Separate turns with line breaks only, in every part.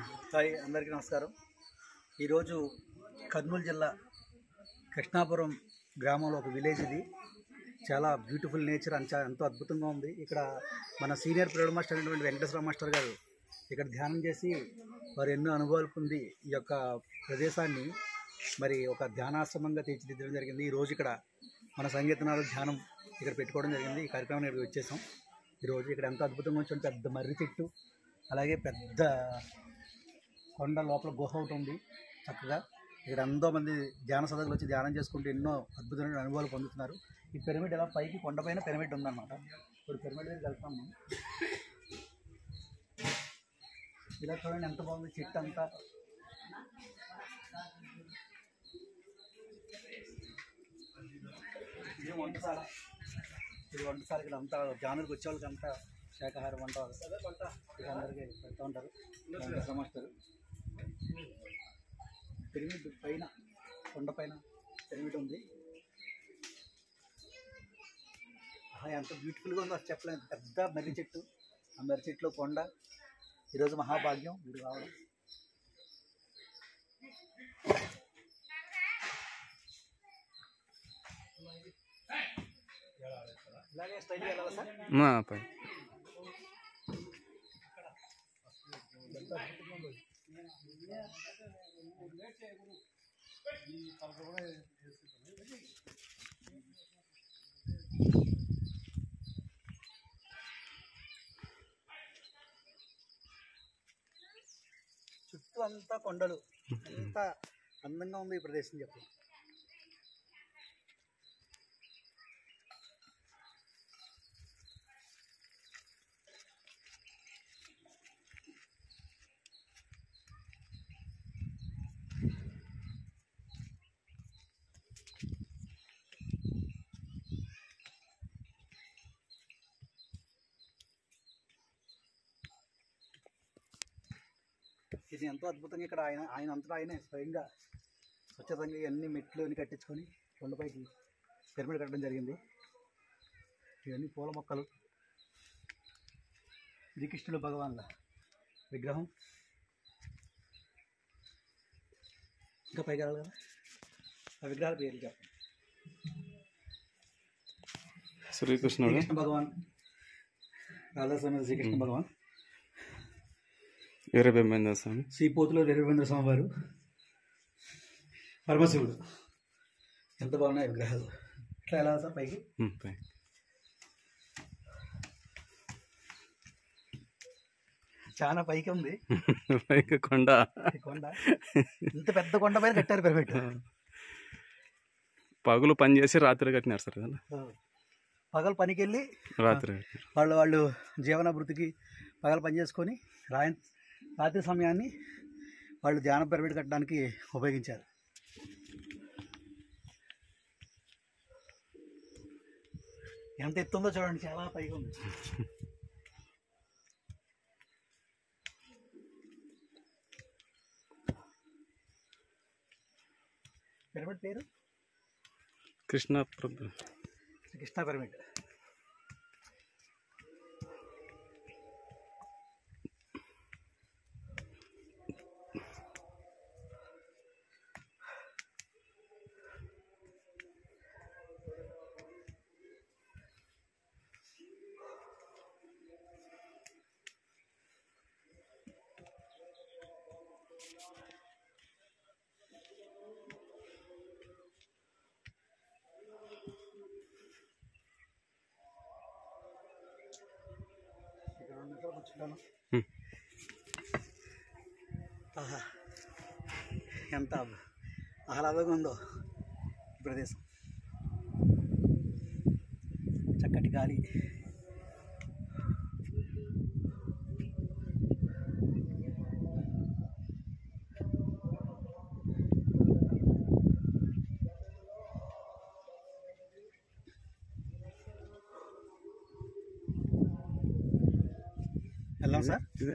Hi అందరికీ నమస్కారం ఈరోజు కర్నూలు జిల్లా కృష్ణాపురం గ్రామంలో ఒక విలేజ్ ఇది చాలా బ్యూటిఫుల్ నేచర్ అంచా ఎంతో అద్భుతంగా ఉంది ఇక్కడ మన సీనియర్ పిల్లల మాస్టర్ అయినటువంటి వెంకటేశ్వర మాస్టర్ గారు ఇక్కడ ధ్యానం చేసి వారు ఎన్నో అనుభవాలు పొంది ఈ యొక్క ప్రదేశాన్ని మరి ఒక ధ్యానాశ్రమంగా తీర్చిదిద్దడం జరిగింది ఈ రోజు ఇక్కడ మన సంగీతనాలు ధ్యానం ఇక్కడ పెట్టుకోవడం జరిగింది ఈ కార్యక్రమం ఇక్కడ వచ్చేసాం ఈరోజు ఇక్కడ ఎంతో అద్భుతంగా వచ్చింది పెద్ద మర్రి చెట్టు అలాగే పెద్ద కొండ లోపల గుహ ఒకటి ఉంది చక్కగా ఇక్కడ ఎంతో మంది ధ్యాన సదకులు వచ్చి ధ్యానం చేసుకుంటూ ఎన్నో అద్భుతమైన అనుభవాలు పొందుతున్నారు ఈ పిరమిడ్ ఎలా పైకి కొండపైన పిరమిడ్ ఉందన్నమాట ఇప్పుడు పిరమిడ్ దగ్గరికి వెళ్తాం మనం ఇలా చూడండి ఎంత బాగుంది చెట్టు అంతా ఇది వంటశాల ఇది వంటశాల ఇక్కడ అంతా జానులకు వచ్చే వాళ్ళకి అంతా శాకాహారం వంట ఇక్కడ అందరికీ పెడతా ఉంటారు సమస్తారు పిరమిడ్ పైన కొండ పైన పిరమిడ్ ఉంది ఆహా, ఎంత బ్యూటిఫుల్గా ఉందో అసలు చెప్పలేదు పెద్ద మర్రి చెట్టు ఆ మర్రి చెట్టులో కొండ ఈరోజు మహాభాగ్యం మీరు రావడం ఇలాగే స్టైల్ వెళ్ళాలా సార్
మా పై
చుట్టూ అంతా కొండలు ఎంత అందంగా ఉంది ఈ ప్రదేశం చెప్పు ఇది ఎంతో అద్భుతంగా ఇక్కడ ఆయన ఆయన అంతటా ఆయనే స్వయంగా స్వచ్ఛతంగా ఇవన్నీ మెట్లు అన్ని కట్టించుకొని కొండపైకి పిరమిడ్ కట్టడం జరిగింది ఇవన్నీ పూల మొక్కలు ఇది కృష్ణుడు భగవాన్ల విగ్రహం ఇంకా పైకి వెళ్ళాలి కదా ఆ విగ్రహాల పేర్లు చెప్పండి
శ్రీకృష్ణుడు
శ్రీకృష్ణ భగవాన్ రాధాస్వామి శ్రీకృష్ణ భగవాన్
వీరబ్రహ్మేంద్ర స్వామి
శ్రీపోతులో వీరభేంద్ర స్వామి వారు పరమశివుడు ఎంత బాగున్నాయి విగ్రహాలు ఇట్లా ఎలా సార్ పైకి
ఉమ్, పై
చాలా పైకి ఉంది
పైకి కొండ
ఈ కొండ ఇంత పెద్ద కొండ పైన కట్టారు పిరమిడ్
పగులు పని చేసి రాత్రి కట్టినారు సార్ కదా
పగలు పనికి వెళ్ళి
రాత్రి కట్టినారు
వాళ్ళు వాళ్ళు జీవనాభివృద్ధికి పగలు పని చేసుకొని రాయ రాత్రి సమయాన్ని వాళ్ళు ధ్యాన పిరమిడ్ కట్టడానికి ఉపయోగించారు ఎంత ఎత్తుందో చూడండి చాలా పైగా ఉంది పిరమిడ్ పేరు
కృష్ణ ప్రభు
కృష్ణ పిరమిడ్ ఇక్కడ ఉన్న చోట కూర్చుంటాను
హ్మ్.
ఆహా ఎంత ఆహ్లాదంగా ఉందో ఈ ప్రదేశం చక్కటి గాలి వెళ్దాం సార్
ఇదే.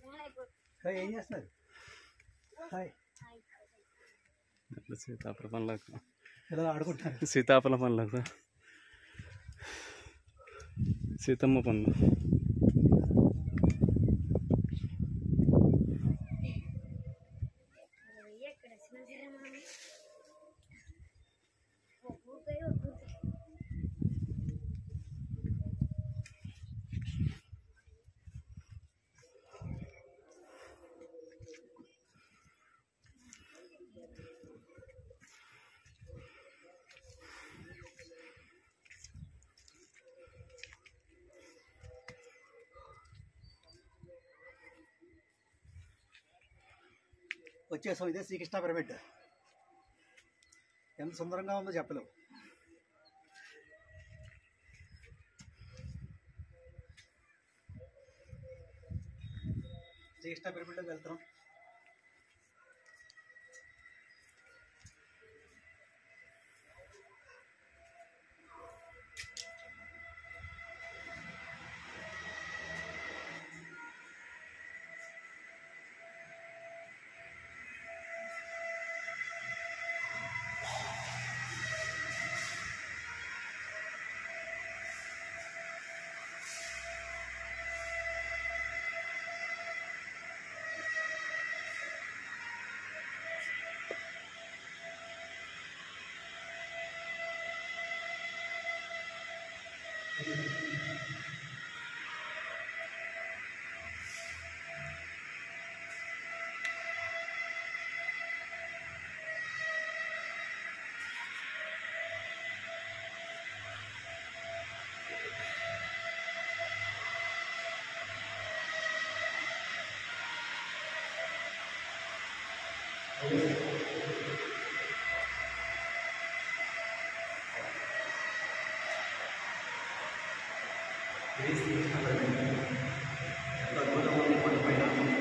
హాయ్ ఏం చేస్తున్నారు హాయ్
అట్లా సీతాఫల పండ్లకు
ఇలా ఆడుకుంటున్నారు
సీతాఫల పండ్లకు సీతమ్మ పండ్లు
వచ్చేసాం ఇదే శ్రీకృష్ణ పిరమిడ్ ఎంత సుందరంగా ఉందో చెప్పలేవు శ్రీకృష్ణ పిరమిడ్లోకి వెళ్తున్నాం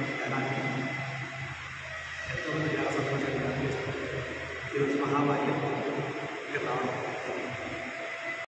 ఈరోజు మహాభాగ్యం